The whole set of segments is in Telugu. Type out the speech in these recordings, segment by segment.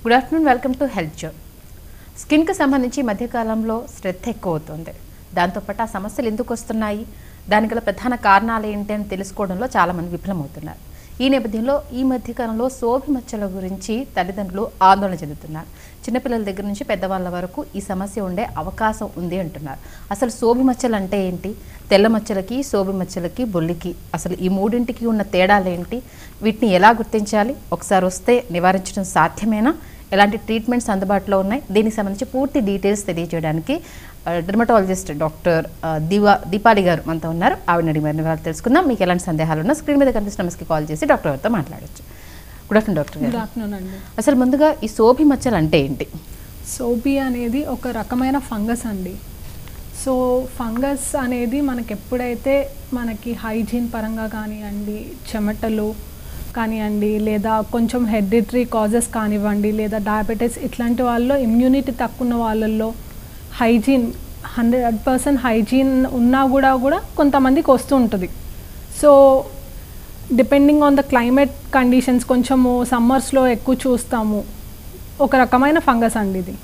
Good afternoon welcome to health zone స్కిన్కి సంబంధించి ఈ మధ్యకాలంలో శ్రద్ధ ఎక్కువ అవుతుంది దాంతోపాటు ఆ సమస్యలు ఎందుకు వస్తున్నాయి దానికి గల ప్రధాన కారణాలు ఏంటి అని తెలుసుకోవడంలో చాలామంది విఫలమవుతున్నారు ఈ నేపథ్యంలో ఈ మధ్యకాలంలో సోభి మచ్చల గురించి తల్లిదండ్రులు ఆందోళన చెందుతున్నారు చిన్నపిల్లల దగ్గర నుంచి పెద్దవాళ్ళ వరకు ఈ సమస్య ఉండే అవకాశం ఉంది అంటున్నారు అసలు సోభి మచ్చలు అంటే ఏంటి తెల్ల మచ్చలకి సోబి మచ్చలకి బొల్లికి అసలు ఈ మూడింటికి ఉన్న తేడాలు ఏంటి వీటిని ఎలా గుర్తించాలి ఒకసారి వస్తే నివారించడం సాధ్యమేనా ఎలాంటి ట్రీట్మెంట్స్ అందుబాటులో ఉన్నాయి దీనికి సంబంధించి పూర్తి డీటెయిల్స్ తెలియజేయడానికి డెర్మటాలజిస్ట్ డాక్టర్ ఆ, దివా దీపాలి గారు మనతో ఉన్నారు ఆవిడని అడిగి మరిన్ని వివరాలు తెలుసుకుందాం మీకు ఎలాంటి సందేహాలు ఉన్నా స్క్రీన్ మీద కనిపిస్తున్న నెంబర్స్కి కాల్ చేసి డాక్టర్ గారితో మాట్లాడొచ్చు గుడ్ ఆఫ్టర్నూన్ డాక్టర్ గుడ్ గారు ఆఫ్టర్నూన్ అండి అసలు ముందుగా ఈ సోబి మచ్చలు అంటే ఏంటి సోబీ అనేది ఒక రకమైన ఫంగస్ అండి సో ఫంగస్ అనేది మనకి ఎప్పుడైతే మనకి హైజీన్ పరంగా కానివ్వండి చెమటలు కానివ్వండి లేదా కొంచెం హెరిడిటరీ కాజెస్ కానివ్వండి లేదా డయాబెటీస్ ఇట్లాంటి వాళ్ళలో ఇమ్యూనిటీ తక్కువ ఉన్న వాళ్ళల్లో హైజీన్ హండ్రెడ్ పర్సెంట్ హైజీన్ ఉన్నా కూడా కూడా కొంతమందికి వస్తూ ఉంటుంది so depending on the climate conditions కొంచెము సమ్మర్స్లో ఎక్కువ చూస్తాము ఒక రకమైన ఫంగస్ అండి ఇది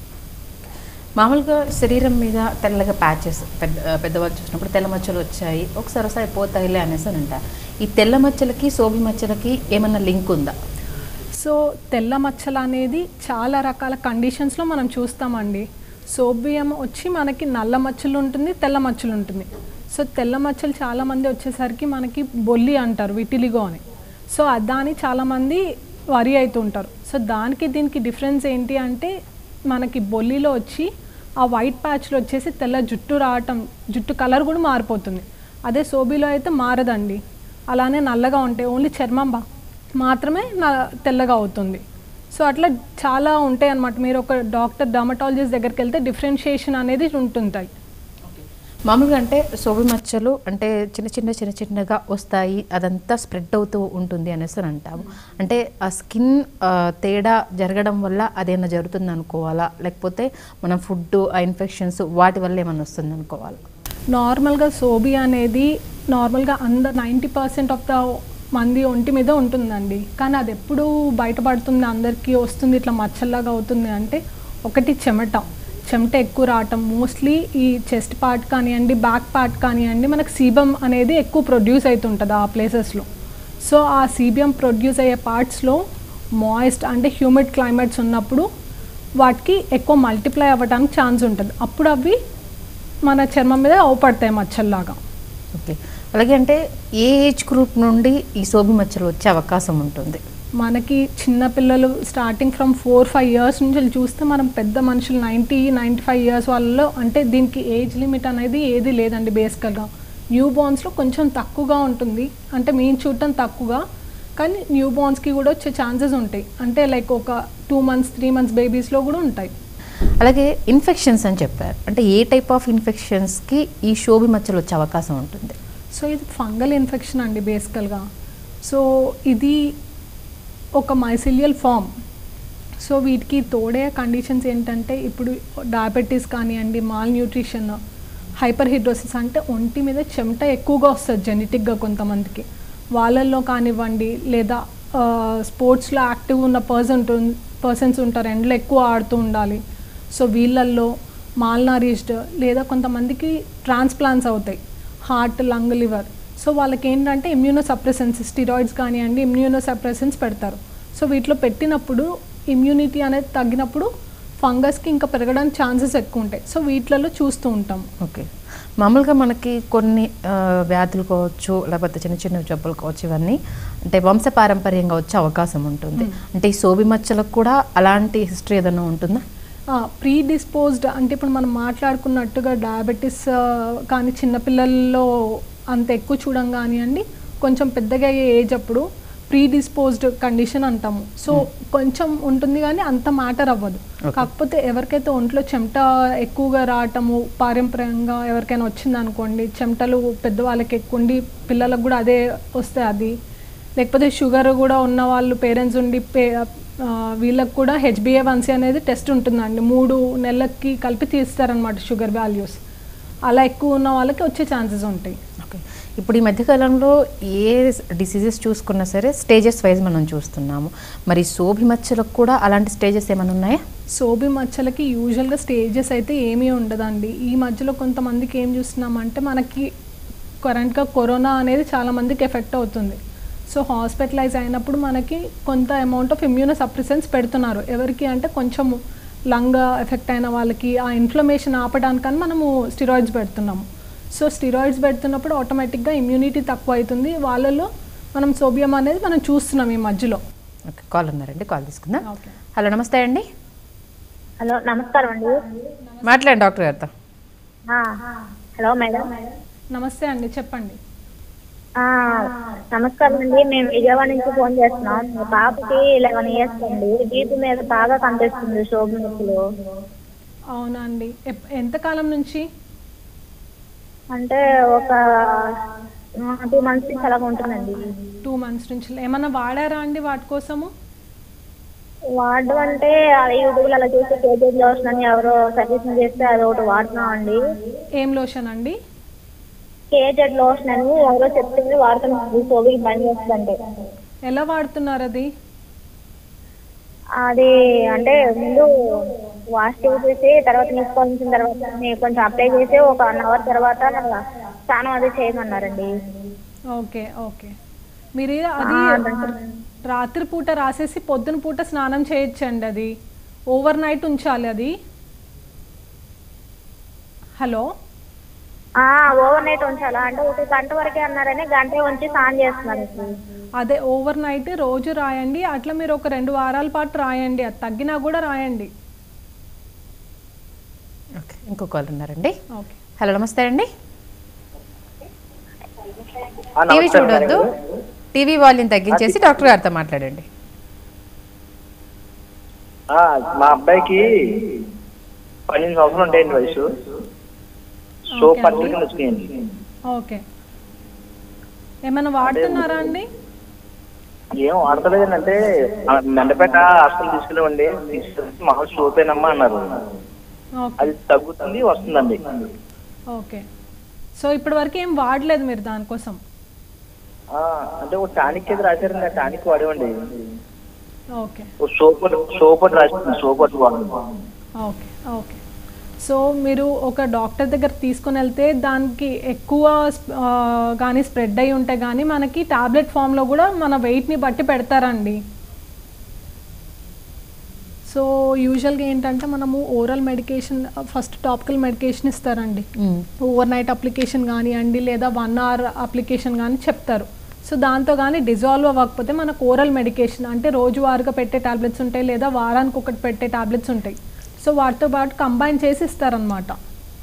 మామూలుగా శరీరం మీద తెల్లగా ప్యాచెస్ పెద్ద పెద్దవాళ్ళు చూసినప్పుడు తెల్ల మచ్చలు వచ్చాయి ఒకసారి ఒకసారి పోతాయిలే అనేసి అని అంటారు ఈ తెల్ల మచ్చలకి సోబి మచ్చలకి ఏమన్నా లింక్ ఉందా సో తెల్ల మచ్చలు అనేది చాలా రకాల కండిషన్స్లో మనం చూస్తామండి సోబియం వచ్చి మనకి నల్ల మచ్చలు ఉంటుంది తెల్ల మచ్చలు ఉంటుంది సో తెల్ల మచ్చలు చాలామంది వచ్చేసరికి మనకి బొల్లి అంటారు విటిలిగో అని సో ఆ- దాని చాలామంది వరి అవుతుంటారు సో దానికి దీనికి డిఫరెన్స్ ఏంటి అంటే మనకి బొల్లిలో వచ్చి ఆ వైట్ ప్యాచ్లో వచ్చేసి తెల్ల జుట్టు రావటం జుట్టు కలర్ కూడా మారిపోతుంది అదే సోబీలో అయితే మారదండి అలానే నల్లగా ఉంటాయి ఓన్లీ చర్మం బా మాత్రమే నా తెల్లగా అవుతుంది సో అట్లా చాలా ఉంటాయి అన్నమాట మీరు ఒక డాక్టర్ డర్మటాలజిస్ట్ దగ్గరికి వెళ్తే డిఫరెన్షియేషన్ అనేది ఉంటుంటాయి మామూలుగా అంటే సోబి మచ్చలు అంటే చిన్న చిన్న చిన్న చిన్నగా వస్తాయి అదంతా స్ప్రెడ్ అవుతూ ఉంటుంది అనేసి అని అంటాము అంటే ఆ స్కిన్ తేడా జరగడం వల్ల అదేమైనా జరుగుతుంది అనుకోవాలా లేకపోతే మన ఫుడ్ ఆ ఇన్ఫెక్షన్స్ వాటి వల్ల ఏమైనా వస్తుంది అనుకోవాలా నార్మల్గా సోబీ అనేది నార్మల్గా అందరు నైంటీ పర్సెంట్ ఆఫ్ ద మంది ఒంటి మీద ఉంటుందండి కానీ అది ఎప్పుడు బయటపడుతుంది అందరికీ వస్తుంది ఇట్లా మచ్చల్లాగా అవుతుంది అంటే ఒకటి చెమట చెమట ఎక్కువ రావటం మోస్ట్లీ ఈ చెస్ట్ పార్ట్ కానివ్వండి బ్యాక్ పార్ట్ కానివ్వండి మనకు సీబం అనేది ఎక్కువ ప్రొడ్యూస్ అవుతుంటుంది ఆ ప్లేసెస్లో సో ఆ సీబియం ప్రొడ్యూస్ అయ్యే పార్ట్స్లో మాయిస్ట్ అంటే హ్యూమిడ్ క్లైమేట్స్ ఉన్నప్పుడు వాటికి ఎక్కువ మల్టిప్లై అవ్వడానికి ఛాన్స్ ఉంటుంది అప్పుడు అవి మన చర్మం మీద అవపడతాయి మచ్చల్లాగా ఓకే అలాగే అంటే ఏ ఏజ్ గ్రూప్ నుండి ఈ సోబి మచ్చలు వచ్చే అవకాశం ఉంటుంది మనకి చిన్న పిల్లలు starting from four five years నుంచి వెళ్ళి చూస్తే మనం పెద్ద మనుషులు నైంటీ నైంటీ ఫైవ్ ఇయర్స్ వాళ్ళలో అంటే దీనికి ఏజ్ లిమిట్ అనేది ఏది లేదండి బేసికల్గా న్యూ బోర్న్స్లో కొంచెం తక్కువగా ఉంటుంది అంటే మేము చూడటం తక్కువగా కానీ న్యూ బోర్న్స్కి కూడా వచ్చే ఛాన్సెస్ ఉంటాయి అంటే లైక్ ఒక టూ మంత్స్ త్రీ మంత్స్ బేబీస్లో కూడా ఉంటాయి అలాగే ఇన్ఫెక్షన్స్ అని చెప్పారు అంటే ఏ టైప్ ఆఫ్ ఇన్ఫెక్షన్స్కి ఈ శోభి మచ్చలు వచ్చే అవకాశం ఉంటుంది సో ఇది ఫంగల్ ఇన్ఫెక్షన్ అండి బేసికల్గా సో ఇది ఒక మైసిలియల్ ఫామ్ సో వీటికి తోడే కండిషన్స్ ఏంటంటే ఇప్పుడు డయాబెటీస్ కానివ్వండి మాల్ న్యూట్రిషన్ హైపర్ హీడ్రోసిస్ అంటే ఒంటి మీద చెమట ఎక్కువగా వస్తుంది జెనెటిక్గా కొంతమందికి వాళ్ళల్లో కానివ్వండి లేదా స్పోర్ట్స్లో యాక్టివ్ ఉన్న పర్సన్ పర్సన్స్ ఉంటారు ఎండలో ఎక్కువ ఆడుతూ ఉండాలి సో వీళ్ళల్లో మాల్ నరిష్డ్ లేదా కొంతమందికి ట్రాన్స్ప్లాంట్స్ అవుతాయి హార్ట్ లంగ్ లివర్ సో వాళ్ళకి ఏంటంటే ఇమ్యూనో సప్రెసెన్స్ స్టిరాయిడ్స్ కానివ్వండి ఇమ్యూనో సప్రెసెన్స్ పెడతారు సో వీటిలో పెట్టినప్పుడు ఇమ్యూనిటీ అనేది తగ్గినప్పుడు ఫంగస్కి ఇంకా పెరగడానికి ఛాన్సెస్ ఎక్కువ ఉంటాయి సో వీటిలలో చూస్తూ ఉంటాం ఓకే మామూలుగా మనకి కొన్ని ఆ, వ్యాధులు కావచ్చు లేకపోతే చిన్న చిన్న జబ్బులు కావచ్చు ఇవన్నీ అంటే వంశపారంపర్యంగా వచ్చే అవకాశం ఉంటుంది అంటే ఈ సోబి మచ్చలకు కూడా అలాంటి హిస్టరీ ఏదైనా ఉంటుందా ప్రీ డిస్పోజ్డ్ అంటే ఇప్పుడు మనం మాట్లాడుకున్నట్టుగా డయాబెటీస్ కానీ చిన్నపిల్లల్లో అంత ఎక్కువ చూడం కానివ్వండి కొంచెం పెద్దగా అయ్యే ఏజ్ అప్పుడు ప్రీ డిస్పోజ్డ్ కండిషన్ అంటాము సో కొంచెం ఉంటుంది కానీ అంత మ్యాటర్ అవ్వదు Okay. కాకపోతే ఎవరికైతే ఒంట్లో చెమట ఎక్కువగా రావటము పారంపర్యంగా ఎవరికైనా వచ్చింది అనుకోండి చెమటలు పెద్దవాళ్ళకి ఎక్కువ ఉండి పిల్లలకు కూడా అదే వస్తే అది లేకపోతే షుగర్ కూడా ఉన్న వాళ్ళు పేరెంట్స్ ఉండి పే ఆ, వీళ్ళకి కూడా హెచ్బిఏ వన్సీ అనేది టెస్ట్ ఉంటుందండి మూడు నెలలకి కలిపి తీస్తారనమాట షుగర్ వాల్యూస్ అలా ఎక్కువ ఉన్న వాళ్ళకి వచ్చే ఛాన్సెస్ ఉంటాయి ఓకే ఇప్పుడు ఈ మధ్యకాలంలో ఏ డిసీజెస్ చూసుకున్నా సరే స్టేజెస్ వైజ్ మనం చూస్తున్నాము మరి సోభి మచ్చలకు కూడా అలాంటి స్టేజెస్ ఏమైనా ఉన్నాయా సోబి మచ్చలకి యూజువల్గా స్టేజెస్ అయితే ఏమీ ఉండదండి ఈ మధ్యలో కొంతమందికి ఏం చూస్తున్నామంటే మనకి కరెంట్గా కరోనా అనేది చాలా మందికి ఎఫెక్ట్ అవుతుంది సో హాస్పిటలైజ్ అయినప్పుడు మనకి కొంత అమౌంట్ ఆఫ్ ఇమ్యూనో సప్రెసెన్స్ పెడుతున్నారు ఎవరికి అంటే కొంచెం లంగ్ ఎఫెక్ట్ అయిన వాళ్ళకి ఆ ఇన్ఫ్లమేషన్ ఆపడానికని మనము స్టిరాయిడ్స్ పెడుతున్నాము సో స్టిరాయిడ్స్ పెడుతున్నప్పుడు ఆటోమేటిక్గా ఇమ్యూనిటీ తక్కువ అవుతుంది వాళ్ళలో మనం సోబియం అనేది మనం చూస్తున్నాం ఈ మధ్యలో ఓకే కాల్ ఉన్నారండి కాల్ తీసుకుందాం ఓకే హలో నమస్తే అండి హలో నమస్కారం అండి మాట్లాడండి డాక్టర్ గారితో ఆ, హలో మేడం నమస్తే అండి చెప్పండి ఆ, నమస్కారం అండి మేము విజయవాడ నుంచి ఫోన్ చేస్తున్నాం మా పాపకి లెవెన్ ఇయర్స్ అండి బీపీ మీద బాగా కనిపిస్తుంది షోప్ నొప్పులు అవునా అండి ఎప్- ఎంతకాలం నుంచి అంటే ఒక టూ మంత్స్ నుంచి అలాగ ఉంటుందండి టూ మంత్స్ నుంచి ఏమన్నా వాడారా అండి వాటి కోసము వాడడం అంటే యూట్యూబ్ అలా చూసి కేజీస్ లోషన్ అని ఎవరో సజెషన్ చేస్తే అది ఒకటి వాడుతున్నాం అండి ఏం లోషన్ అండి కేజెడ్ లోషన్ అని ఎవరో చెప్తే వాడుతున్నాం సోబికి బంద్ చేస్తుందంటే ఎలా వాడుతున్నారు అది అది అంటే ముందు వాష్ చేసేసి తర్వాత నిష్పాలించిన తర్వాత ని- కొంచెం అప్లై చేసి ఒక వన్ అవర్ తర్వాత స్నానం అది చేయమన్నారండి ఓకే ఓకే మీరు అది రాత్రి పూట రాసేసి పొద్దున పూట స్నానం చేయొచ్చండి అది ఓవర్ నైట్ ఉంచాలి అది హలో ఓవర్ నైట్ ఉంచాలా అంటే ఒక గంట వరకే అన్నారని గంట ఉంచి స్నానం చేస్తున్నారు అదే ఓవర్ నైట్ రోజు రాయండి అట్లా మీరు ఒక రెండు వారాల పాటు రాయండి అది తగ్గినా కూడా రాయండి ఓకే ఇంకో కాల్ ఉన్నారండి ఓకే హలో నమస్తే అండి ఆ, టీవీ నమస్కారం చూడొద్దు మేడం. టీవీ వాల్యూమ్ తగ్గించేసి డాక్టర్ గారితో మాట్లాడండి ఆ, మా అబ్బాయికి పన్నెండు సంవత్సరాలు ఉంటాయండి వయసు సో ఓకే పత్రిక అండి. వచ్చినాయండి ఓకే ఏమైనా వాడుతున్నారా అండి ఏం వాడతలేదండి అంటే ఆ, మెండపేట హాస్పిటల్ తీసుకెళ్ళమండి తీసుకెళ్ళి మహా సోపేనమ్మా అన్నారు ఓకే అది తగ్గుతుంది వస్తుందండి ఓకే సో ఇప్పటి వరకు ఏం వాడలేదు మీరు దానికోసం ఆ, అంటే ఒక టానిక్ ఏదో రాశారండి ఆ టానిక్ వాడేవండి ఓకే ఓ సోప్ సోప్ ఒకటి రాసింది సోప్ ఒకటి వాడండి ఓకే ఓకే సో మీరు ఒక డాక్టర్ దగ్గర తీసుకొని వెళ్తే దానికి ఎక్కువ స్ప్- ఆ, కానీ స్ప్రెడ్ అయి ఉంటే కానీ మనకి టాబ్లెట్ ఫామ్లో కూడా మన వెయిట్ని బట్టి పెడతారండి సో యూజువల్గా ఏంటంటే మనము oral medication first topical medication ఇస్తారండి ఓవర్ నైట్ అప్లికేషన్ కానివ్వండి లేదా వన్ అవర్ అప్లికేషన్ కానీ చెప్తారు సో దాంతో కానీ డిజాల్వ్ అవ్వకపోతే మనకు ఓరల్ మెడికేషన్ అంటే రోజువారీగా పెట్టే టాబ్లెట్స్ ఉంటాయి లేదా వారానికి ఒకటి పెట్టే టాబ్లెట్స్ ఉంటాయి సో వాటితో పాటు కంబైన్ చేసి ఇస్తారనమాట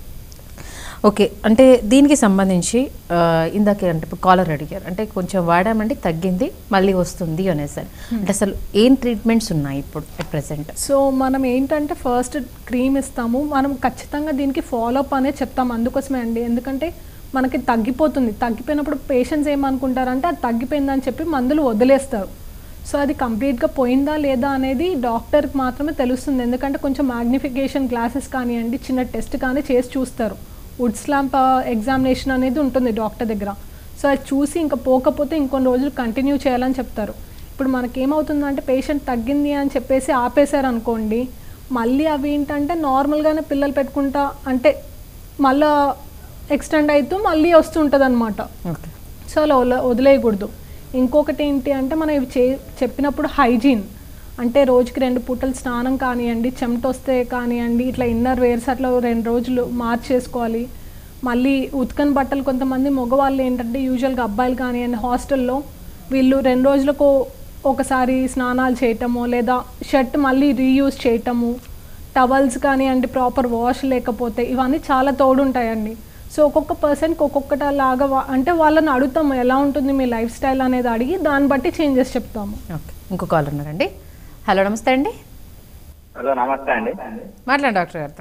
ఓకే అంటే దీనికి సంబంధించి ఆ, ఇందాకే అంటే ఇప్పుడు కాలర్ అడిగారు అంటే కొంచెం వాడామంటే తగ్గింది మళ్ళీ వస్తుంది అనేసారి అంటే అసలు ఏం ట్రీట్మెంట్స్ ఉన్నాయి ఇప్పుడు అట్ ప్రెసెంట్ సో మనం ఏంటంటే ఫస్ట్ క్రీమ్ ఇస్తాము మనం ఖచ్చితంగా దీనికి ఫాలోఅప్ అనేది చెప్తాం అందుకోసమే అండి ఎందుకంటే మనకి తగ్గిపోతుంది తగ్గిపోయినప్పుడు పేషెంట్స్ ఏమనుకుంటారంటే అది తగ్గిపోయిందని చెప్పి మందులు వదిలేస్తారు సో అది కంప్లీట్గా పోయిందా లేదా అనేది డాక్టర్కి మాత్రమే తెలుస్తుంది ఎందుకంటే కొంచెం మ్యాగ్నిఫికేషన్ గ్లాసెస్ కానివ్వండి చిన్న టెస్ట్ కానీ చేసి చూస్తారు వుడ్ స్లాంప్ ఎగ్జామినేషన్ అనేది ఉంటుంది డాక్టర్ దగ్గర సో అది చూసి ఇంకా పోకపోతే ఇంకొన్ని రోజులు కంటిన్యూ చేయాలని చెప్తారు ఇప్పుడు మనకేమవుతుందంటే పేషెంట్ తగ్గింది అని చెప్పేసి ఆపేశారు అనుకోండి మళ్ళీ అవి ఏంటంటే నార్మల్గానే పిల్లలు పెట్టుకుంటా అంటే మళ్ళా ఎక్స్టెండ్ అవుతూ మళ్ళీ వస్తుంటుంది అనమాట ఓకే సో అలా వదిలే- వదిలేయకూడదు ఇంకొకటి ఏంటి అంటే మనం ఇవి చే చెప్పినప్పుడు హైజీన్ అంటే రోజుకి రెండు పూటలు స్నానం కానివ్వండి చెమట వస్తే కానివ్వండి ఇట్లా ఇన్నర్ వేర్స్ అట్లా రెండు రోజులు మార్చేసుకోవాలి మళ్ళీ ఉతకని బట్టలు కొంతమంది మగవాళ్ళు ఏంటంటే యూజువల్గా అబ్బాయిలు కానివ్వండి హాస్టల్లో వీళ్ళు రెండు రోజులకు ఒకసారి స్నానాలు చేయటము లేదా షర్ట్ మళ్ళీ రీయూజ్ చేయటము టవల్స్ కానివ్వండి ప్రాపర్ వాష్ లేకపోతే ఇవన్నీ చాలా తోడుంటాయండి సో ఒక్కొక్క పర్సన్కి ఒక్కొక్కటి లాగా వా- అంటే వాళ్ళని అడుగుతాము ఎలా ఉంటుంది మీ లైఫ్ స్టైల్ అనేది అడిగి దాన్ని బట్టి చేంజెస్ చెప్తాము ఓకే ఇంకో కాల్ ఉన్నారండి హలో నమస్తే అండి హలో నమస్తే అండి మాట్లాడండి డాక్టర్ గారితో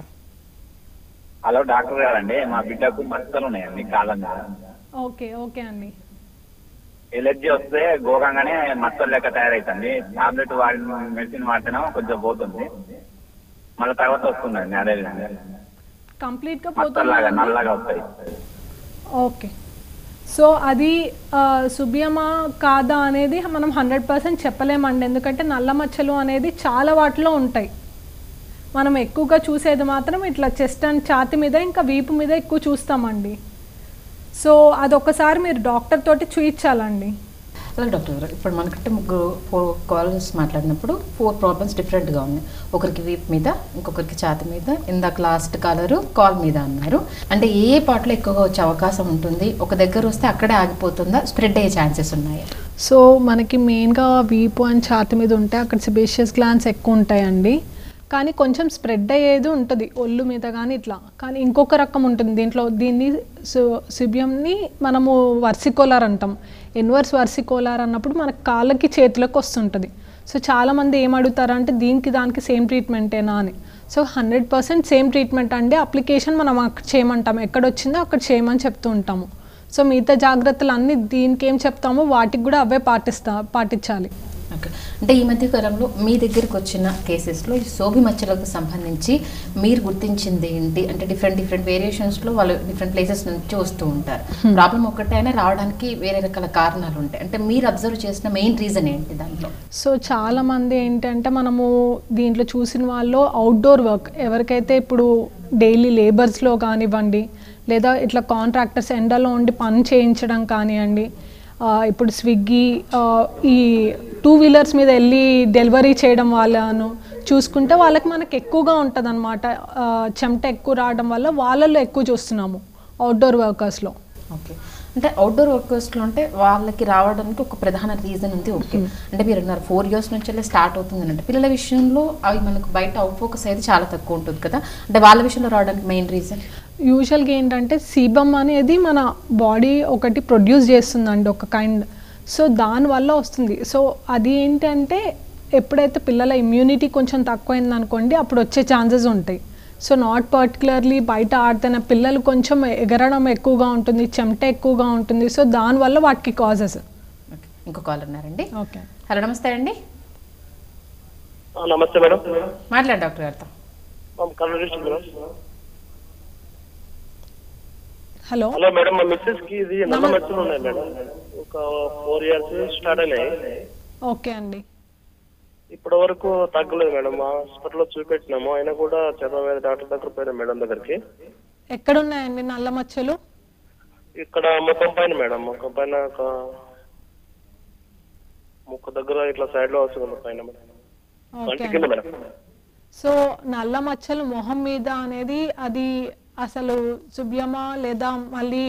హలో డాక్టర్ గారండి మా బిడ్డకు మచ్చలు ఉన్నాయండి కాళ్ళ మీద ఓకే ఓకే అండి ఎలర్జీ వస్తే గోగంగానే మచ్చలు లెక్క తయారైతుంది టాబ్లెట్ వాడి మెడిసిన్ వాడితేనే కొంచెం పోతుంది మళ్ళీ తర్వాత వస్తుందండి అదే విధంగా కంప్లీట్గా మచ్చల్లాగా పోతుంది నల్లగా వస్తాయి ఓకే సో అది ఆ, సుభియమా కాదా అనేది మనం హండ్రెడ్ పర్సెంట్ చెప్పలేమండి ఎందుకంటే నల్ల మచ్చలు అనేది చాలా వాటిలో ఉంటాయి మనం ఎక్కువగా చూసేది మాత్రం ఇట్లా చెస్ట్ అండ్ ఛాతి మీద ఇంకా వీపు మీద ఎక్కువ చూస్తామండి సో అది ఒకసారి మీరు డాక్టర్ తోటి చూయించాలండి అలాగే డాక్టర్ గారు ఇప్పుడు మనకంటే ముగ్గురు ఫోర్ కాలర్స్ మాట్లాడినప్పుడు ఫోర్ ప్రాబ్లమ్స్ డిఫరెంట్గా ఉన్నాయి ఒకరికి వీప్ మీద ఇంకొకరికి ఛాతి మీద ఇందాక లాస్ట్ కాలరు కాల్ మీద అన్నారు అంటే ఏ ఏ పాటలో ఎక్కువగా వచ్చే అవకాశం ఉంటుంది ఒక దగ్గర వస్తే అక్కడే ఆగిపోతుందా స్ప్రెడ్ అయ్యే ఛాన్సెస్ ఉన్నాయా సో మనకి మెయిన్గా వీపు అండ్ ఛాతి మీద ఉంటే అక్కడ సిబేషియస్ గ్లాన్స్ ఎక్కువ ఉంటాయండి కానీ కొంచెం స్ప్రెడ్ అయ్యేది ఉంటుంది ఒళ్ళు మీద కానీ ఇట్లా కానీ ఇంకొక రకం ఉంటుంది దీంట్లో దీన్ని సు- సిబియంని మనము వర్సికోలార్ అంటాం ఇన్వర్స్ వర్సికోలార్ అన్నప్పుడు మన కాళ్ళకి చేతులకు వస్తుంటుంది సో చాలామంది ఏం అడుగుతారంటే దీనికి దానికి సేమ్ ట్రీట్మెంటేనా అని so hundred percent same treatment అండి అప్లికేషన్ మనం అక్కడ చేయమంటాం ఎక్కడ వచ్చిందో అక్కడ చేయమని చెప్తూ ఉంటాము సో మిగతా జాగ్రత్తలు అన్నీ దీనికి ఏం చెప్తామో వాటికి కూడా అవే పాటిస్తా పాటించాలి ఓకే అంటే ఈ మధ్య కాలంలో మీ దగ్గరికి వచ్చిన కేసెస్లో ఈ సోభి మచ్చలకు సంబంధించి మీరు గుర్తించింది ఏంటి అంటే డిఫరెంట్ డిఫరెంట్ వేరియేషన్స్లో వాళ్ళు డిఫరెంట్ ప్లేసెస్ నుంచి వస్తూ ఉంటారు ప్రాబ్లం ఒక్కటైనా రావడానికి వేరే రకాల కారణాలు ఉంటాయి అంటే మీరు అబ్జర్వ్ చేసిన మెయిన్ రీజన్ ఏంటి దాంట్లో సో చాలా మంది ఏంటంటే మనము దీంట్లో చూసిన వాళ్ళు అవుట్డోర్ వర్క్ ఎవరికైతే ఇప్పుడు డైలీ లేబర్స్లో కానివ్వండి లేదా ఇట్లా కాంట్రాక్టర్స్ ఎండలో ఉండి పని చేయించడం కానివ్వండి ఆ, ఇప్పుడు స్విగ్గీ ఆ, ఈ టూ వీలర్స్ మీద వెళ్ళి డెలివరీ చేయడం వాళ్ళను చూసుకుంటే వాళ్ళకి మనకి ఎక్కువగా ఉంటుంది అనమాట చెమట ఎక్కువ రావడం వల్ల వాళ్ళల్లో ఎక్కువ చూస్తున్నాము అవుట్డోర్ వర్కర్స్లో ఓకే అంటే అవుట్డోర్ వర్కర్స్లో అంటే వాళ్ళకి రావడానికి ఒక ప్రధాన రీజన్ ఉంది ఓకే అంటే మీరు అన్నారు ఫోర్ ఇయర్స్ నుంచి స్టార్ట్ అవుతుంది అంటే పిల్లల విషయంలో అవి మనకు బయట అవుట్ ఫోకస్ అయితే చాలా తక్కువ ఉంటుంది కదా అంటే వాళ్ళ విషయంలో రావడానికి మెయిన్ రీజన్ యూజువల్గా ఏంటంటే సీబమ్ అనేది మన బాడీ ఒకటి ప్రొడ్యూస్ చేస్తుందండి ఒక కైండ్ సో దానివల్ల వస్తుంది సో అది ఏంటంటే ఎప్పుడైతే పిల్లల ఇమ్యూనిటీ కొంచెం తక్కువైంది అనుకోండి అప్పుడు వచ్చే ఛాన్సెస్ ఉంటాయి సో నాట్ పర్టికులర్లీ బయట ఆడితేనే పిల్లలు కొంచెం ఎగరడం ఎక్కువగా ఉంటుంది చెమట ఎక్కువగా ఉంటుంది సో దానివల్ల వాటికి కాజెస్ ఓకే ఇంకో కాల్ ఉన్నారండి ఓకే హలో నమస్తే అండి ఆ, నమస్తే మేడం మాట్లాడు డాక్టర్ గారితో Kurnool district madam hello hello madam మా మిస్సెస్ కి ఇది నల్ల మచ్చలు ఉన్నాయి మేడం ఒక ఫోర్ ఇయర్స్ స్టార్ట్ అయినాయి ఓకే అండి ఇప్పటి వరకు తగ్గలేదు మేడం మా హాస్పిటల్లో చూపెట్టినాము అయినా కూడా చదవలేదు డాక్టర్ దగ్గర పోయినాం మేడం దగ్గరికి ఎక్కడున్నాయండి నల్ల మచ్చలు ఇక్కడ ముఖం పైన మేడం ముఖం పైన ఒక ముక్కు దగ్గర ఇట్లా సైడ్ లో వస్తుంది పైన మేడం ఓకే కంటి కింద మేడం సో నల్ల మచ్చలు మొహం మీద అనేది అది అసలు శుభ్యమా లేదా మళ్ళీ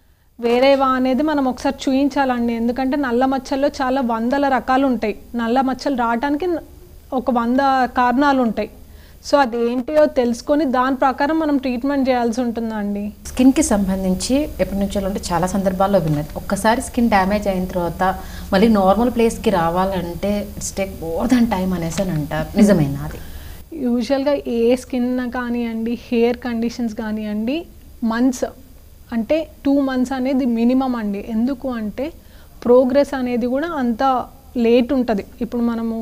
వేరేవా అనేది మనం ఒకసారి చూయించాలండి ఎందుకంటే నల్ల మచ్చల్లో చాలా వందల రకాలు ఉంటాయి నల్ల మచ్చలు రావడానికి ఒక వంద కారణాలు ఉంటాయి సో అది ఏంటియో తెలుసుకొని దాని ప్రకారం మనం ట్రీట్మెంట్ చేయాల్సి ఉంటుందండి స్కిన్కి సంబంధించి ఎప్పటి నుంచో అంటే చాలా సందర్భాల్లో విన్నది ఒక్కసారి స్కిన్ డ్యామేజ్ అయిన తర్వాత మళ్ళీ నార్మల్ ప్లేస్కి రావాలంటే it's take more than time అనేసి అని అంటారు నిజమేనా అది యూజువల్గా ఏ స్కిన్ కానివ్వండి హెయిర్ కండిషన్స్ కానివ్వండి మంత్స్ అంటే టూ మంత్స్ అనేది మినిమం అండి ఎందుకు అంటే ప్రోగ్రెస్ అనేది కూడా అంత లేట్ ఉంటుంది ఇప్పుడు మనము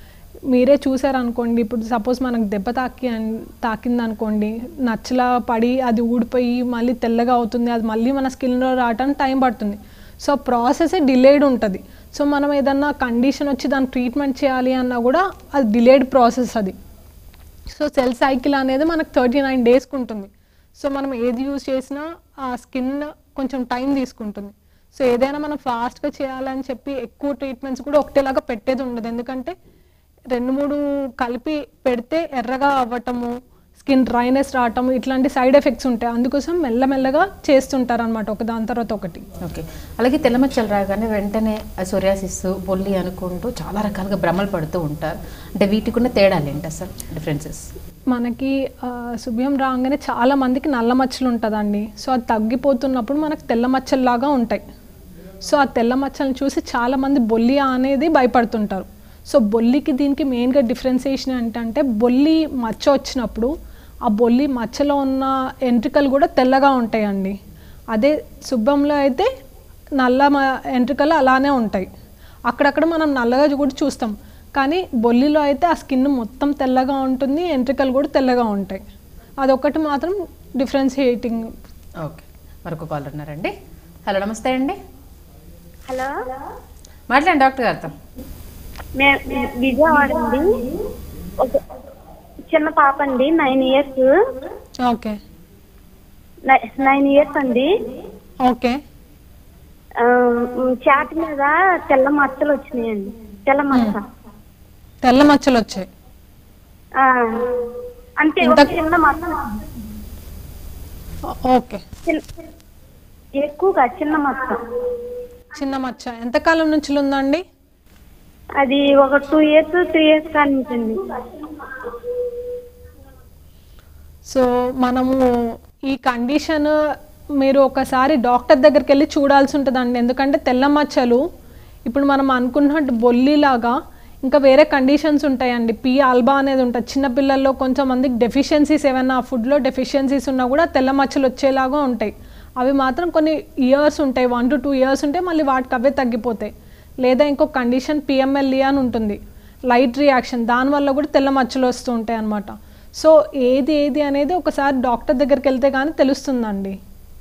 మీరే చూసారనుకోండి ఇప్పుడు సపోజ్ మనకు దెబ్బ తాకి అన్- తాకింది అనుకోండి నచ్చలా పడి అది ఊడిపోయి మళ్ళీ తెల్లగా అవుతుంది అది మళ్ళీ మన స్కిన్లో రావడానికి టైం పడుతుంది సో ప్రాసెస్ డిలేడ్ ఉంటుంది సో మనం ఏదన్నా కండిషన్ వచ్చి దానికి ట్రీట్మెంట్ చేయాలి అన్నా కూడా అది డిలేడ్ ప్రాసెస్ అది సో సెల్ సైకిల్ అనేది మనకు థర్టీ నైన్ డేస్కి ఉంటుంది సో మనం ఏది యూజ్ చేసినా ఆ స్కిన్ కొంచెం టైం తీసుకుంటుంది సో ఏదైనా మనం ఫాస్ట్గా చేయాలని చెప్పి ఎక్కువ ట్రీట్మెంట్స్ కూడా ఒకటేలాగా పెట్టేది ఉండదు ఎందుకంటే రెండు మూడు కలిపి పెడితే ఎర్రగా అవ్వటము స్కిన్ డ్రైనెస్ రావటం ఇట్లాంటి సైడ్ ఎఫెక్ట్స్ ఉంటాయి అందుకోసం మెల్లమెల్లగా చేస్తుంటారు అనమాట ఒక దాని తర్వాత ఒకటి ఓకే అలాగే తెల్లమచ్చలు రాగానే వెంటనే సోరియాసిస్ బొల్లి అనుకుంటూ చాలా రకాలుగా భ్రమలు పడుతూ ఉంటారు అంటే వీటికి ఉన్న తేడాలు ఏంటి అసలు డిఫరెన్సెస్ మనకి ఆ, శుభ్యం రాగానే చాలా మందికి నల్ల మచ్చలు ఉంటుందండి సో అది తగ్గిపోతున్నప్పుడు మనకు తెల్ల మచ్చల్లాగా ఉంటాయి సో ఆ తెల్ల మచ్చలను చూసి చాలామంది బొల్లి అనేది భయపడుతుంటారు సో బొల్లికి దీనికి మెయిన్గా డిఫరెన్సియేషన్ ఏంటంటే బొల్లి మచ్చ వచ్చినప్పుడు ఆ బొల్లి మచ్చలో ఉన్న ఎంట్రికలు కూడా తెల్లగా ఉంటాయండి అదే శుభ్రంలో అయితే నల్ల మ- ఎంట్రికలు అలానే ఉంటాయి అక్కడక్కడ మనం నల్లగా కూడా చూస్తాం కానీ బొల్లిలో అయితే ఆ స్కిన్ మొత్తం తెల్లగా ఉంటుంది ఎంట్రికలు కూడా తెల్లగా ఉంటాయి అదొకటి మాత్రం డిఫరెన్షియేటింగ్ ఓకే మరొక కాల్ ఉన్నారండి హలో నమస్తే అండి హలో మాట్లాడండి డాక్టర్ గారితో మేము విజయవాడ అండి ఒక చిన్న పాప అండి nine years okay nine years అండి ఓకే ఆ, చాట్ మీద తెల్ల మచ్చలు వచ్చినాయండి తెల్ల మచ్చ తెల్ల మచ్చలు వచ్చాయి ఆ, అంటే ఒక ఇంత- చిన్న మచ్చ ఓకే చిన్న- ఎక్కువగా చిన్న మచ్చ చిన్న మచ్చ ఎంతకాలం నుంచి ఉందండి అది ఒక టూ ఇయర్స్ త్రీ ఇయర్స్ కానించండి సో మనము ఈ కండిషన్ మీరు ఒకసారి డాక్టర్ దగ్గరికి వెళ్ళి చూడాల్సి ఉంటుందండి ఎందుకంటే తెల్ల మచ్చలు ఇప్పుడు మనం అనుకున్నట్టు బొల్లిలాగా ఇంకా వేరే కండిషన్స్ ఉంటాయండి పి ఆల్బా అనేది ఉంటుంది చిన్నపిల్లల్లో కొంచెం మందికి డెఫిషియన్సీస్ ఏమైనా ఫుడ్లో డెఫిషియన్సీస్ ఉన్నా కూడా తెల్ల మచ్చలు వచ్చేలాగా ఉంటాయి అవి మాత్రం కొన్ని ఇయర్స్ ఉంటాయి వన్ టు టూ ఇయర్స్ ఉంటే మళ్ళీ వాటికి అవే తగ్గిపోతాయి లేదా ఇంకో కండిషన్ పిఎంఎల్ఈ అని ఉంటుంది లైట్ రియాక్షన్ దానివల్ల కూడా తెల్ల మచ్చలు వస్తూ ఉంటాయి అన్నమాట సో ఏది ఏది అనేది ఒకసారి డాక్టర్ దగ్గరికి వెళ్తే కానీ తెలుస్తుందండి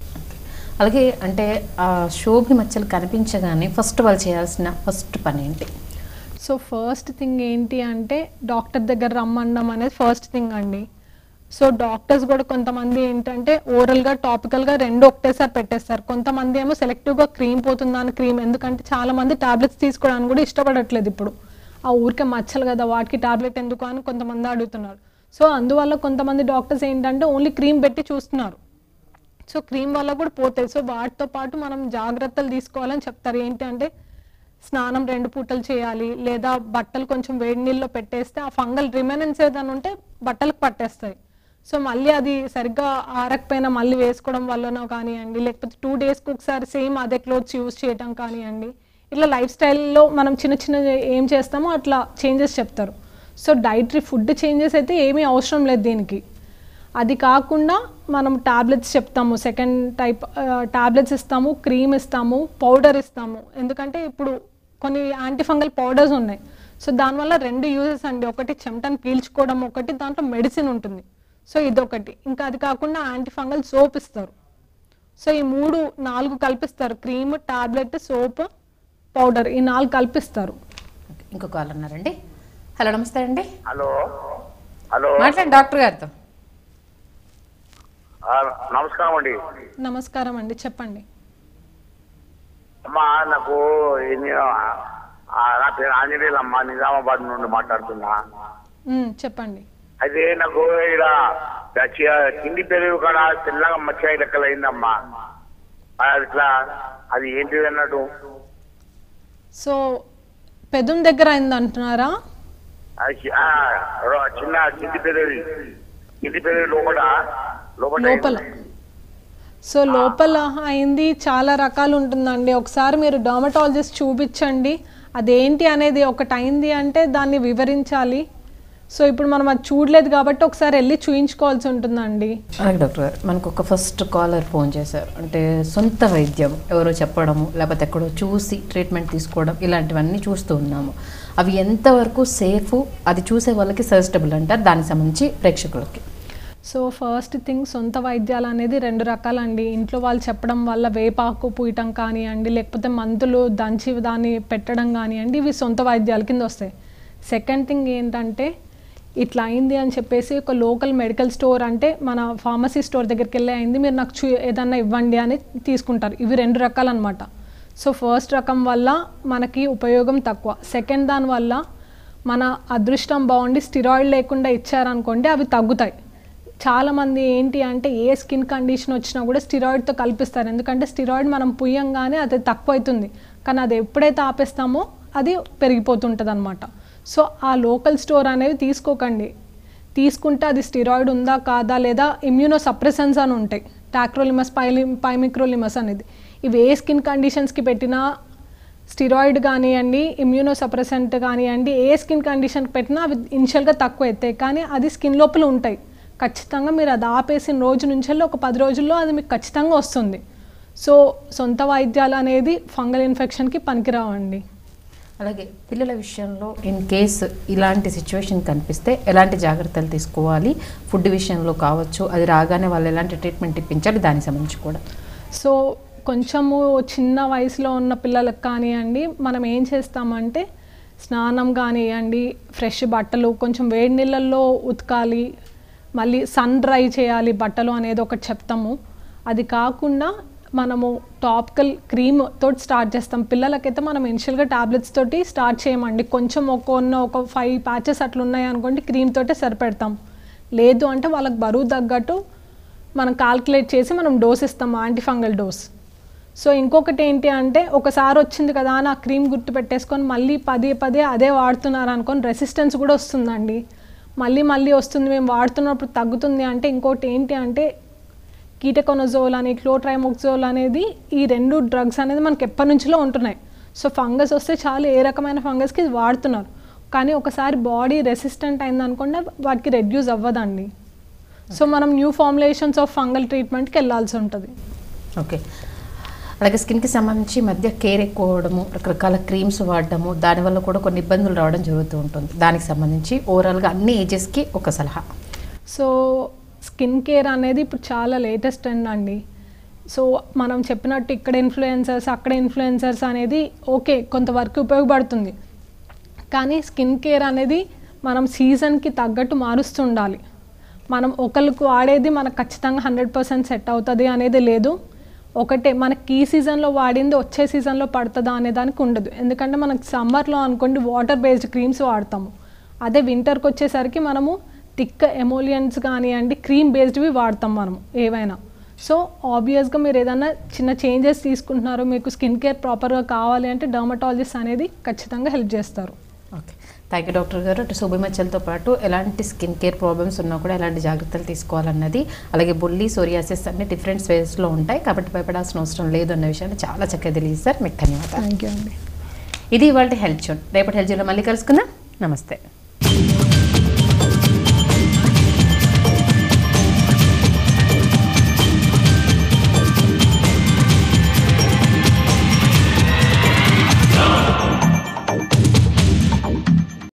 అలాగే అంటే ఆ శోభి మచ్చలు కనిపించగానే ఫస్ట్ వాళ్ళు చేయాల్సిన ఫస్ట్ పని ఏంటి సో ఫస్ట్ థింగ్ ఏంటి అంటే డాక్టర్ దగ్గర రమ్మనడం అనేది ఫస్ట్ థింగ్ అండి సో డాక్టర్స్ కూడా కొంతమంది ఏంటంటే ఓరల్గా టాపికల్గా రెండు ఒకటేసారి పెట్టేస్తారు కొంతమంది ఏమో సెలెక్టివ్గా క్రీమ్ పోతుందా అని క్రీమ్ ఎందుకంటే చాలా మంది టాబ్లెట్స్ తీసుకోవడానికి కూడా ఇష్టపడట్లేదు ఇప్పుడు ఆ ఊరికే మచ్చలు కదా వాటికి టాబ్లెట్ ఎందుకు అని కొంతమంది అడుగుతున్నారు సో అందువల్ల కొంతమంది డాక్టర్స్ ఏంటంటే ఓన్లీ క్రీమ్ పెట్టి చూస్తున్నారు సో క్రీమ్ వల్ల కూడా పోతాయి సో వాటితో పాటు మనం జాగ్రత్తలు తీసుకోవాలని చెప్తారు ఏంటి అంటే స్నానం రెండు పూటలు చేయాలి లేదా బట్టలు కొంచెం వేడి నీళ్ళలో పెట్టేస్తే ఆ ఫంగల్ రిమైనెన్స్ ఏదైనా ఉంటే బట్టలకు పట్టేస్తాయి సో మళ్ళీ అది సరిగ్గా ఆరకపోయినా మళ్ళీ వేసుకోవడం వల్లనో కానివ్వండి లేకపోతే టూ డేస్కి ఒకసారి సేమ్ అదే క్లోత్స్ యూస్ చేయడం కానివ్వండి ఇట్లా లైఫ్ స్టైల్లో మనం చిన్న చిన్న ఏం చేస్తామో అట్లా చేంజెస్ చెప్తారు సో డైటరీ ఫుడ్ చేంజెస్ అయితే ఏమీ అవసరం లేదు దీనికి అది కాకుండా మనం టాబ్లెట్స్ చెప్తాము సెకండ్ టైప్ టాబ్లెట్స్ ఇస్తాము క్రీమ్ ఇస్తాము పౌడర్ ఇస్తాము ఎందుకంటే ఇప్పుడు కొన్ని యాంటీఫంగల్ పౌడర్స్ ఉన్నాయి సో దానివల్ల రెండు యూజెస్ అండి ఒకటి చెమటను పీల్చుకోవడం ఒకటి దాంట్లో మెడిసిన్ ఉంటుంది సో ఇదొకటి ఇంకా అది కాకుండా యాంటీఫంగల్ సోప్ ఇస్తారు సో ఈ మూడు నాలుగు కల్పిస్తారు క్రీమ్ టాబ్లెట్ సోప్ పౌడర్ ఈ నాలుగు కల్పిస్తారు ఓకే, ఇంకో కాల్ ఉన్నారండి హలో నమస్తే అండి హలో హలో మాట్లాడండి డాక్టర్ గారితో ఆ, నమస్కారం అండి నమస్కారం అండి చెప్పండి అమ్మా నాకు ఇది, ఆ, నా పేరు ఆంజనేయులు అమ్మ నిజామాబాద్ నుండి మాట్లాడుతున్నా ఉమ్, చెప్పండి అయితే నాకు ఇక్కడ చి- కింది పెరుగు కాడ తెల్లగా మచ్చాయి లెక్కలు అయిందమ్మా అది ఇట్లా అది ఏంటిది అన్నట్టు సో పెదం దగ్గర అయింది అంటున్నారా అది చి- ఆ, రో- చిన్న కింది పెరుగు కింది పెరుగు లోపల లోపల లోపల సో లోపల అయింది చాలా రకాలు ఉంటుందండి ఒకసారి మీరు డర్మటాలజిస్ట్ చూపించండి అదేంటి అనేది ఒకటి అయింది అంటే దాన్ని వివరించాలి సో ఇప్పుడు మనం అది చూడలేదు కాబట్టి ఒకసారి వెళ్ళి చూయించుకోవాల్సి ఉంటుందండి అలాగే డాక్టర్ గారు మనకు ఒక ఫస్ట్ కాలర్ ఫోన్ చేశారు అంటే సొంత వైద్యం ఎవరో చెప్పడము లేకపోతే ఎక్కడో చూసి ట్రీట్మెంట్ తీసుకోవడం ఇలాంటివన్నీ చూస్తూ ఉన్నాము అవి ఎంతవరకు సేఫ్ అది చూసే వాళ్ళకి సజెస్టబుల్ అంటారు దానికి సంబంధించి ప్రేక్షకులకి సో ఫస్ట్ థింగ్ సొంత వైద్యాలు అనేది రెండు రకాలండి ఇంట్లో వాళ్ళు చెప్పడం వల్ల వేపాకు పూయటం కానివ్వండి లేకపోతే మందులు దంచి దాన్ని పెట్టడం కానివ్వండి ఇవి సొంత వైద్యాల కింద వస్తాయి సెకండ్ థింగ్ ఏంటంటే ఇట్లా అయింది అని చెప్పేసి ఒక లోకల్ మెడికల్ స్టోర్ అంటే మన ఫార్మసీ స్టోర్ దగ్గరికి వెళ్ళి అయింది మీరు నాకు చూ ఏదన్నా ఇవ్వండి అని తీసుకుంటారు ఇవి రెండు రకాలు అనమాట సో ఫస్ట్ రకం వల్ల మనకి ఉపయోగం తక్కువ సెకండ్ దాని వల్ల మన అదృష్టం బాగుండి స్టిరాయిడ్ లేకుండా ఇచ్చారనుకోండి అవి తగ్గుతాయి చాలామంది ఏంటి అంటే ఏ స్కిన్ కండిషన్ వచ్చినా కూడా స్టిరాయిడ్తో కల్పిస్తారు ఎందుకంటే స్టిరాయిడ్ మనం పుయ్యంగానే అది తక్కువ అవుతుంది కానీ అది ఎప్పుడైతే ఆపేస్తామో అది పెరిగిపోతుంటుంది అనమాట సో ఆ లోకల్ స్టోర్ అనేవి తీసుకోకండి తీసుకుంటే అది స్టిరాయిడ్ ఉందా కాదా లేదా ఇమ్యూనో సప్రెసెన్స్ అని ఉంటాయి టాక్రోలిమస్ పైలి పైమిక్రోలిమస్ అనేది ఇవి ఏ స్కిన్ కండిషన్స్కి పెట్టినా స్టిరాయిడ్ కానివ్వండి ఇమ్యూనో సప్రెసెంట్ కానివ్వండి ఏ స్కిన్ కండిషన్కి పెట్టినా అవి ఇనిషియల్గా తక్కువ అవుతాయి కానీ అది స్కిన్ లోపల ఉంటాయి ఖచ్చితంగా మీరు అది ఆపేసిన రోజు నుంచి ఒక పది రోజుల్లో అది మీకు ఖచ్చితంగా వస్తుంది సో సొంత వైద్యాలు అనేది ఫంగల్ ఇన్ఫెక్షన్కి పనికిరావండి అలాగే పిల్లల విషయంలో ఇన్ కేస్ ఇలాంటి సిచ్యువేషన్ కనిపిస్తే ఎలాంటి జాగ్రత్తలు తీసుకోవాలి ఫుడ్ విషయంలో కావచ్చు అది రాగానే వాళ్ళు ఎలాంటి ట్రీట్మెంట్ ఇప్పించాలి దానికి సంబంధించి కూడా సో కొంచెము చిన్న వయసులో ఉన్న పిల్లలకు కానివ్వండి మనం ఏం చేస్తామంటే స్నానం కానివ్వండి ఫ్రెష్ బట్టలు కొంచెం వేడి నీళ్ళల్లో ఉతకాలి మళ్ళీ సన్ డ్రై చేయాలి బట్టలు అనేది ఒకటి చెప్తాము అది కాకుండా మనము టాపికల్ క్రీమ్ తోటి స్టార్ట్ చేస్తాం పిల్లలకైతే మనం ఇనిషియల్గా టాబ్లెట్స్ తోటి స్టార్ట్ చేయమండి కొంచెం ఒక ఉన్న ఒక ఫైవ్ ప్యాచెస్ అట్లా ఉన్నాయి అనుకోండి క్రీమ్ తోటే సరిపెడతాం లేదు అంటే వాళ్ళకి బరువు తగ్గట్టు మనం కాల్కులేట్ చేసి మనం డోస్ ఇస్తాం యాంటీఫంగల్ డోస్ సో ఇంకొకటి ఏంటి అంటే ఒకసారి వచ్చింది కదా అని ఆ క్రీమ్ గుర్తు పెట్టేసుకొని మళ్ళీ పదే పదే అదే వాడుతున్నారు అనుకొని రెసిస్టెన్స్ కూడా వస్తుందండి మళ్ళీ మళ్ళీ వస్తుంది మేము వాడుతున్నప్పుడు తగ్గుతుంది అంటే ఇంకోటి ఏంటి అంటే కీటకొనజోల్ అని క్లోట్రైమోక్జోల్ అనేది ఈ రెండు డ్రగ్స్ అనేది మనకి ఎప్పటి నుంచిలో ఉంటున్నాయి సో ఫంగస్ వస్తే చాలు ఏ రకమైన ఫంగస్కి ఇది వాడుతున్నారు కానీ ఒకసారి బాడీ రెసిస్టెంట్ అయింది అనుకుంటే వాటికి రెడ్యూస్ అవ్వదండి సో మనం న్యూ ఫార్ములేషన్స్ ఆఫ్ ఫంగల్ ట్రీట్మెంట్కి వెళ్ళాల్సి ఉంటుంది ఓకే అలాగే స్కిన్కి సంబంధించి ఈ మధ్య కేర్ ఎక్కువ అవ్వడము రకరకాల క్రీమ్స్ వాడడము దానివల్ల కూడా కొన్ని ఇబ్బందులు రావడం జరుగుతూ ఉంటుంది దానికి సంబంధించి ఓవరాల్గా అన్ని ఏజెస్కి ఒక సలహా సో స్కిన్ కేర్ అనేది ఇప్పుడు చాలా లేటెస్ట్ ట్రెండ్ అండి సో మనం చెప్పినట్టు ఇక్కడ ఇన్ఫ్లుయెన్సర్స్ అక్కడ ఇన్ఫ్లుయెన్సర్స్ అనేది ఓకే కొంతవరకు ఉపయోగపడుతుంది కానీ స్కిన్ కేర్ అనేది మనం సీజన్కి తగ్గట్టు మారుస్తూ ఉండాలి మనం ఒకరికి వాడేది మనకు ఖచ్చితంగా హండ్రెడ్ పర్సెంట్ సెట్ అవుతుంది అనేది లేదు ఒకటే మనకి ఈ సీజన్లో వాడింది వచ్చే సీజన్లో పడుతుందా అనే దానికి ఉండదు ఎందుకంటే మనకి సమ్మర్లో అనుకోండి వాటర్ బేస్డ్ క్రీమ్స్ వాడతాము అదే వింటర్కి వచ్చేసరికి మనము థిక్ ఎమోలియన్స్ కానివ్వండి క్రీమ్ బేస్డ్వి వాడతాం మనం ఏవైనా సో ఆబ్వియస్గా మీరు ఏదైనా చిన్న చేంజెస్ తీసుకుంటున్నారు మీకు స్కిన్ కేర్ ప్రాపర్గా కావాలి అంటే డర్మటాలజిస్ట్ అనేది ఖచ్చితంగా హెల్ప్ చేస్తారు ఓకే థ్యాంక్ యూ డాక్టర్ గారు అటు శుభమచ్చలతో పాటు ఎలాంటి స్కిన్ కేర్ ప్రాబ్లమ్స్ ఉన్నా కూడా ఎలాంటి జాగ్రత్తలు తీసుకోవాలన్నది అలాగే బుల్లి సోరియాసిస్ అన్ని డిఫరెంట్ వేస్లో ఉంటాయి కాబట్టి భయపడాల్సిన అవసరం లేదు అన్న విషయాన్ని చాలా చక్కగా తెలియజేస్తారు మీకు ధన్యవాదాలు థ్యాంక్ యూ అండి ఇది ఇవాళ హెల్త్ షోట్ రేపటి హెల్త్ షోలో మళ్ళీ కలుసుకుందాం నమస్తే